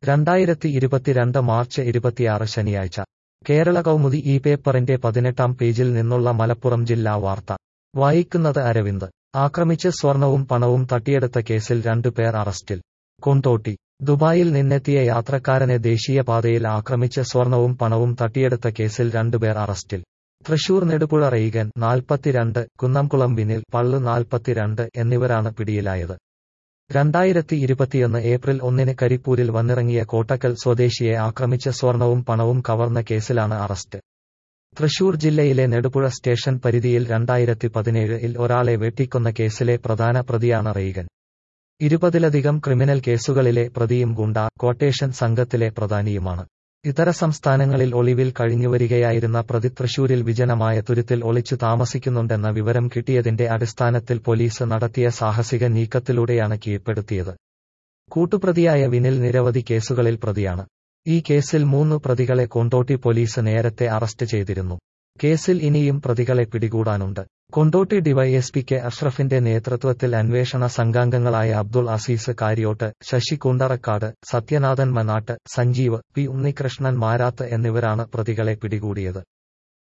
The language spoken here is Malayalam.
രണ്ടായിരത്തി ഇരുപത്തിരണ്ട് മാർച്ച് ഇരുപത്തിയാറ് ശനിയാഴ്ച കേരള കൗമുദി ഈ പേപ്പറിന്റെ പതിനെട്ടാം പേജിൽ നിന്നുള്ള മലപ്പുറം ജില്ലാ വാർത്ത വായിക്കുന്നത് അരവിന്ദ് ആക്രമിച്ച് സ്വർണവും പണവും തട്ടിയെടുത്ത കേസിൽ രണ്ടു പേർ അറസ്റ്റിൽ കൊണ്ടോട്ടി ദുബായിൽ നിന്നെത്തിയ യാത്രക്കാരനെ ദേശീയപാതയിൽ ആക്രമിച്ച് സ്വർണവും പണവും തട്ടിയെടുത്ത കേസിൽ രണ്ടുപേർ അറസ്റ്റിൽ തൃശൂർ നെടുപുഴ റെയ്ഗൻ നാൽപ്പത്തിരണ്ട് കുന്നംകുളം വിനിൽ പള്ളു നാൽപ്പത്തിരണ്ട് എന്നിവരാണ് പിടിയിലായത് രണ്ടായിരത്തി ഇരുപത്തിയൊന്ന് ഏപ്രിൽ ഒന്നിന് കരിപ്പൂരിൽ വന്നിറങ്ങിയ കോട്ടക്കൽ സ്വദേശിയെ ആക്രമിച്ച് സ്വർണവും പണവും കവർന്ന കേസിലാണ് അറസ്റ്റ് തൃശൂർ ജില്ലയിലെ നെടുപുഴ സ്റ്റേഷൻ പരിധിയിൽ രണ്ടായിരത്തി പതിനേഴിൽ ഒരാളെ വെട്ടിക്കൊന്ന കേസിലെ പ്രധാന പ്രതിയാണ് റെയ്ഗൻ ഇരുപതിലധികം ക്രിമിനൽ കേസുകളിലെ പ്രതിയും ഗുണ്ട ക്വട്ടേഷൻ സംഘത്തിലെ പ്രധാനിയുമാണ് ഇതര സംസ്ഥാനങ്ങളിൽ ഒളിവിൽ കഴിഞ്ഞുവരികയായിരുന്ന പ്രതി തൃശൂരിൽ വിജനമായ തുരുത്തിൽ ഒളിച്ചു താമസിക്കുന്നുണ്ടെന്ന വിവരം കിട്ടിയതിന്റെ അടിസ്ഥാനത്തിൽ പോലീസ് നടത്തിയ സാഹസിക നീക്കത്തിലൂടെയാണ് കീഴ്പ്പെടുത്തിയത് കൂട്ടുപ്രതിയായ വിനിൽ നിരവധി കേസുകളിൽ പ്രതിയാണ് ഈ കേസിൽ മൂന്ന് പ്രതികളെ കൊണ്ടോട്ടി പോലീസ് നേരത്തെ അറസ്റ്റ് ചെയ്തിരുന്നു കേസിൽ ഇനിയും പ്രതികളെ പിടികൂടാനുണ്ട് കൊണ്ടോട്ടി ഡിവൈഎസ്പി കെ അഷ്റഫിന്റെ നേതൃത്വത്തിൽ അന്വേഷണ സംഘാംഗങ്ങളായ അബ്ദുൾ അസീസ് കാര്യോട്ട് ശശി കുണ്ടറക്കാട് സത്യനാഥൻ മനാട്ട് സഞ്ജീവ് പി ഉണ്ണികൃഷ്ണൻ മാരാത്ത് എന്നിവരാണ് പ്രതികളെ പിടികൂടിയത്